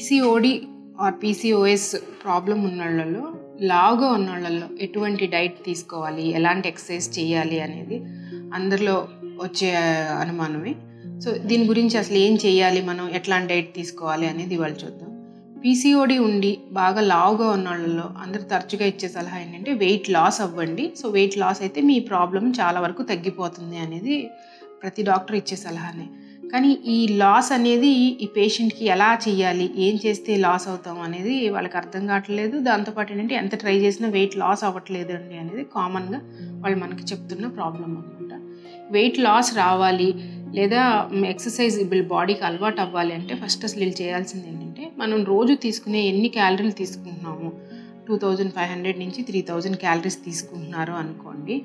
PCOD or PCOS problem ఉన్నోళ్ళలో లావుగా ఉన్నోళ్ళలో ఎటువంటి డైట్ తీసుకోవాలి ఎలాంటి ఎక్సర్సైజ్ చేయాలి అనేది అందరిలో వచ్చే అనుమానమే సో దీని గురించి అసలు ఏం చేయాలి మనం ఎట్లాంటి డైట్ తీసుకోవాలి అనేది ఇవాళ చూద్దాం పీసీఓడి ఉండి బాగా లావుగా ఉన్న వాళ్ళలో అందరు తరచుగా ఇచ్చే సలహా ఏంటంటే వెయిట్ లాస్ అవ్వండి సో వెయిట్ లాస్ అయితే మీ ప్రాబ్లం చాలా వరకు తగ్గిపోతుంది అనేది ప్రతి డాక్టర్ ఇచ్చే సలహానే కానీ ఈ లాస్ అనేది ఈ పేషెంట్కి ఎలా చేయాలి ఏం చేస్తే లాస్ అవుతాం అనేది వాళ్ళకి అర్థం కావట్లేదు దాంతోపాటు ఏంటంటే ఎంత ట్రై చేసినా వెయిట్ లాస్ అవ్వట్లేదు అండి అనేది కామన్గా వాళ్ళు మనకి చెప్తున్న ప్రాబ్లం అనమాట వెయిట్ లాస్ రావాలి లేదా ఎక్సర్సైజ్ వీళ్ళ బాడీకి అలవాటు అవ్వాలి అంటే ఫస్ట్ అసలు వీళ్ళు చేయాల్సింది ఏంటంటే మనం రోజు తీసుకునే ఎన్ని క్యాలరీలు తీసుకుంటున్నాము టూ థౌజండ్ ఫైవ్ హండ్రెడ్ నుంచి త్రీ థౌజండ్ క్యాలరీస్ తీసుకుంటున్నారు అనుకోండి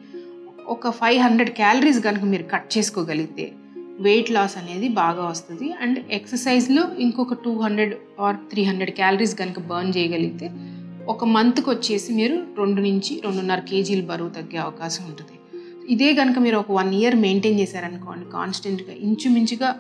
ఒక ఫైవ్ హండ్రెడ్ క్యాలరీస్ కనుక మీరు కట్ చేసుకోగలిగితే వెయిట్ లాస్ అనేది బాగా వస్తుంది అండ్ ఎక్సర్సైజ్లో ఇంకొక two hundred or three hundred calories కనుక బర్న్ చేయగలిగితే ఒక మంత్కి వచ్చేసి మీరు రెండు నుంచి రెండున్నర కేజీలు బరువు తగ్గే అవకాశం ఉంటుంది ఇదే కనుక మీరు ఒక వన్ ఇయర్ మెయింటైన్ చేశారనుకోండి కాన్స్టెంట్గా ఇంచుమించుగా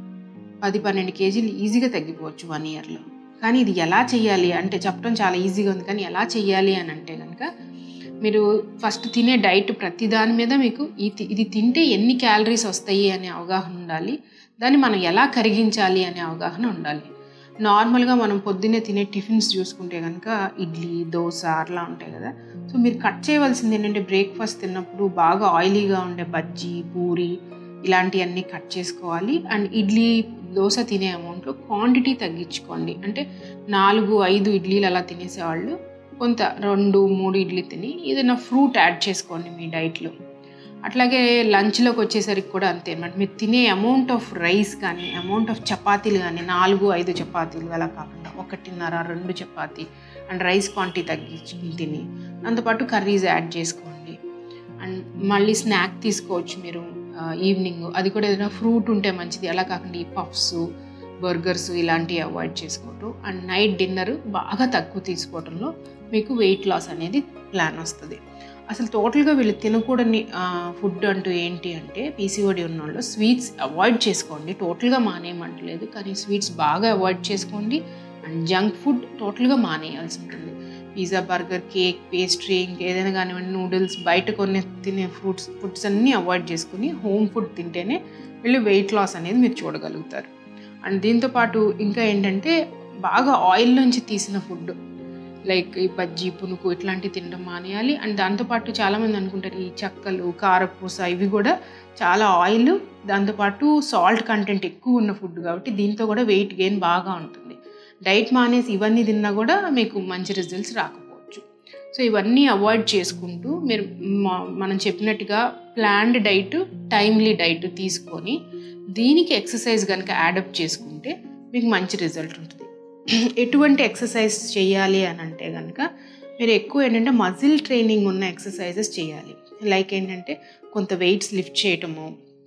పది పన్నెండు కేజీలు ఈజీగా తగ్గిపోవచ్చు వన్ ఇయర్లో కానీ ఇది ఎలా చేయాలి అంటే చెప్పడం చాలా ఈజీగా ఉంది కానీ ఎలా చేయాలి అని అంటే కనుక మీరు ఫస్ట్ తినే డైట్ ప్రతి దాని మీద మీకు ఇది తింటే ఎన్ని క్యాలరీస్ వస్తాయి అనే అవగాహన ఉండాలి దాన్ని మనం ఎలా కరిగించాలి అనే అవగాహన ఉండాలి నార్మల్గా మనం పొద్దున్నే తినే టిఫిన్స్ చూసుకుంటే కనుక ఇడ్లీ దోశ అట్లా ఉంటాయి కదా సో మీరు కట్ చేయవలసింది ఏంటంటే బ్రేక్ఫాస్ట్ తిన్నప్పుడు బాగా ఆయిలీగా ఉండే బజ్జీ పూరి ఇలాంటివన్నీ కట్ చేసుకోవాలి అండ్ ఇడ్లీ దోశ తినే అమౌంట్లో క్వాంటిటీ తగ్గించుకోండి అంటే నాలుగు ఐదు ఇడ్లీలు అలా తినేసేవాళ్ళు కొంత రెండు మూడు ఇడ్లీ తిని ఏదైనా ఫ్రూట్ యాడ్ చేసుకోండి మీ డైట్లో అట్లాగే లంచ్లోకి వచ్చేసరికి కూడా అంతే అనమాట మీరు తినే అమౌంట్ ఆఫ్ రైస్ కానీ అమౌంట్ ఆఫ్ చపాతీలు కానీ నాలుగు ఐదు చపాతీలు అలా కాకుండా ఒకటిన్నర రెండు చపాతీ అండ్ రైస్ క్వాంటిటీ తగ్గించుకుని తిని దాంతోపాటు కర్రీస్ యాడ్ చేసుకోండి అండ్ మళ్ళీ స్నాక్ తీసుకోవచ్చు మీరు ఈవినింగ్ అది కూడా ఏదైనా ఫ్రూట్ ఉంటే మంచిది అలా కాకుండా ఈ పఫ్స్ బర్గర్స్ ఇలాంటివి అవాయిడ్ చేసుకోవటం అండ్ నైట్ డిన్నర్ బాగా తక్కువ తీసుకోవడంలో మీకు వెయిట్ లాస్ అనేది ప్లాన్ వస్తుంది అసలు టోటల్గా వీళ్ళు తినకూడని ఫుడ్ అంటూ ఏంటి అంటే పీసీఓడి ఉన్న వాళ్ళు స్వీట్స్ అవాయిడ్ చేసుకోండి టోటల్గా మానేయమంటలేదు కానీ స్వీట్స్ బాగా అవాయిడ్ చేసుకోండి అండ్ జంక్ ఫుడ్ టోటల్గా మానేయాల్సి ఉంటుంది పిజ్జా బర్గర్ కేక్ పేస్ట్రీ ఇంకేదైనా కానివ్వండి నూడిల్స్ బయట కొన్ని తినే ఫ్రూట్స్ ఫుడ్స్ అన్నీ అవాయిడ్ చేసుకుని హోమ్ ఫుడ్ తింటేనే వీళ్ళు వెయిట్ లాస్ అనేది మీరు చూడగలుగుతారు అండ్ దీంతోపాటు ఇంకా ఏంటంటే బాగా ఆయిల్ నుంచి తీసిన ఫుడ్ లైక్ ఈ బజ్జీ పునుకు ఇట్లాంటివి తినడం మానేయాలి అండ్ దాంతోపాటు చాలామంది అనుకుంటారు ఈ చెక్కలు కారపూస ఇవి కూడా చాలా ఆయిల్ దాంతోపాటు సాల్ట్ కంటెంట్ ఎక్కువ ఉన్న ఫుడ్ కాబట్టి దీంతో కూడా వెయిట్ గెయిన్ బాగా ఉంటుంది డైట్ మానేసి ఇవన్నీ తిన్నా కూడా మీకు మంచి రిజల్ట్స్ రాకపోవచ్చు సో ఇవన్నీ అవాయిడ్ చేసుకుంటూ మీరు మనం చెప్పినట్టుగా ప్లాన్డ్ డైట్ టైమ్లీ డైట్ తీసుకొని దీనికి ఎక్సర్సైజ్ కనుక యాడప్ట్ చేసుకుంటే మీకు మంచి రిజల్ట్ ఉంటుంది ఎటువంటి ఎక్సర్సైజ్ చేయాలి అని అంటే కనుక మీరు ఎక్కువ ఏంటంటే మజిల్ ట్రైనింగ్ ఉన్న ఎక్సర్సైజెస్ చేయాలి లైక్ ఏంటంటే కొంత వెయిట్స్ లిఫ్ట్ చేయటము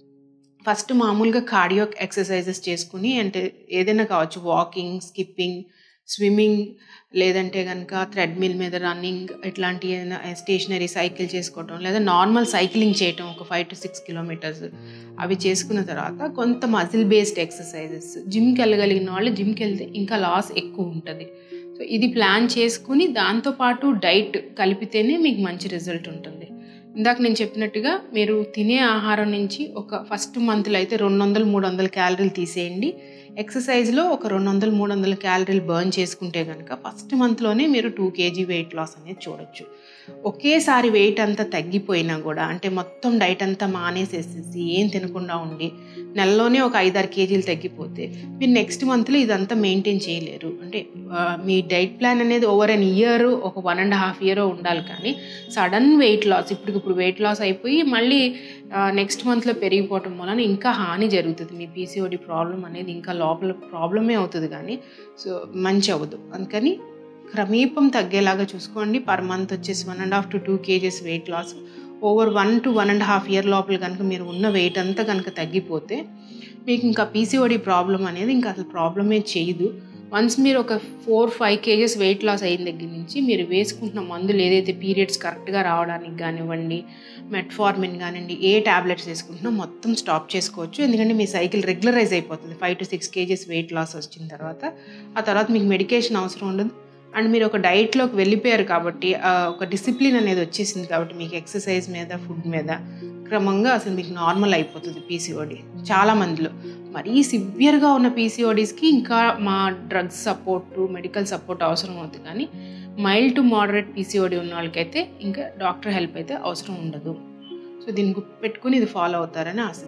ఫస్ట్ మామూలుగా కార్డియో ఎక్సర్సైజెస్ చేసుకుని అంటే ఏదైనా కావచ్చు వాకింగ్ స్కిప్పింగ్ స్విమ్మింగ్ లేదంటే కనుక థ్రెడ్మిల్ మీద రన్నింగ్ ఇట్లాంటి ఏదైనా స్టేషనరీ సైకిల్ చేసుకోవటం లేదా నార్మల్ సైక్లింగ్ చేయటం ఒక ఫైవ్ టు సిక్స్ కిలోమీటర్స్ అవి చేసుకున్న తర్వాత కొంత మజిల్ బేస్డ్ ఎక్సర్సైజెస్ జిమ్కి వెళ్ళగలిగిన వాళ్ళు జిమ్కి వెళ్తే ఇంకా లాస్ ఎక్కువ ఉంటుంది సో ఇది ప్లాన్ చేసుకుని దాంతోపాటు డైట్ కలిపితేనే మీకు మంచి రిజల్ట్ ఉంటుంది ఇందాక నేను చెప్పినట్టుగా మీరు తినే ఆహారం నుంచి ఒక ఫస్ట్ మంత్లో అయితే రెండు వందలు మూడు వందల క్యాలరీలు తీసేయండి ఎక్సర్సైజ్లో ఒక రెండు వందలు మూడు వందల క్యాలరీలు బర్న్ చేసుకుంటే కనుక ఫస్ట్ మంత్లోనే మీరు టూ కేజీ వెయిట్ లాస్ అనేది చూడొచ్చు ఒకేసారి వెయిట్ అంతా తగ్గిపోయినా కూడా అంటే మొత్తం డైట్ అంతా మానేసేసేసి ఏం తినకుండా ఉండి నెలలోనే ఒక ఐదారు కేజీలు తగ్గిపోతే మీరు నెక్స్ట్ మంత్లో ఇదంతా మెయింటైన్ చేయలేరు అంటే మీ డైట్ ప్లాన్ అనేది ఓవర్ అన్ ఇయర్ ఒక వన్ అండ్ హాఫ్ ఇయర్ ఉండాలి కానీ సడన్ వెయిట్ లాస్ ఇప్పటికిప్పుడు వెయిట్ లాస్ అయిపోయి మళ్ళీ నెక్స్ట్ మంత్లో పెరిగిపోవటం వలన ఇంకా హాని జరుగుతుంది మీ పీసీఓడి ప్రాబ్లం అనేది ఇంకా లోపల ప్రాబ్లమే అవుతుంది కానీ సో మంచి అవ్వదు అందుకని క్రమేపం తగ్గేలాగా చూసుకోండి పర్ మంత్ వచ్చేసి one and half to two kgs weight loss over one to one and half year లోపల కనుక మీరు ఉన్న వెయిట్ అంతా కనుక తగ్గిపోతే మీకు ఇంకా పీసీఓడి ప్రాబ్లం అనేది ఇంకా అసలు ప్రాబ్లమే చేయదు వన్స్ మీరు ఒక four five kgs weight loss అయిన దగ్గర నుంచి మీరు వేసుకుంటున్న మందులు ఏదైతే పీరియడ్స్ కరెక్ట్గా రావడానికి కానివ్వండి మెట్ఫార్మిన్ కానివ్వండి ఏ ట్యాబ్లెట్స్ వేసుకుంటున్నా మొత్తం స్టాప్ చేసుకోవచ్చు ఎందుకంటే మీ సైకిల్ రెగ్యులరైజ్ అయిపోతుంది five to six kgs weight loss వచ్చిన తర్వాత ఆ తర్వాత మీకు మెడికేషన్ అవసరం ఉండదు అండ్ మీరు ఒక డైట్లోకి వెళ్ళిపోయారు కాబట్టి ఆ ఒక డిసిప్లిన్ అనేది వచ్చేసింది కాబట్టి మీకు ఎక్సర్సైజ్ మీద ఫుడ్ మీద క్రమంగా అసలు మీకు నార్మల్ అయిపోతుంది పీసీఓడి చాలా మందిలో మరీ సివియర్గా ఉన్న పీసీఓడీస్కి ఇంకా మా డ్రగ్స్ సపోర్ట్ మెడికల్ సపోర్ట్ అవసరం అవుతుంది కానీ మైల్డ్ టు మోడరేట్ పీసీఓడి ఉన్న వాళ్ళకైతే ఇంకా డాక్టర్ హెల్ప్ అయితే అవసరం ఉండదు సో దీన్ని గుర్తుపెట్టుకుని ఇది ఫాలో అవుతారని ఆశ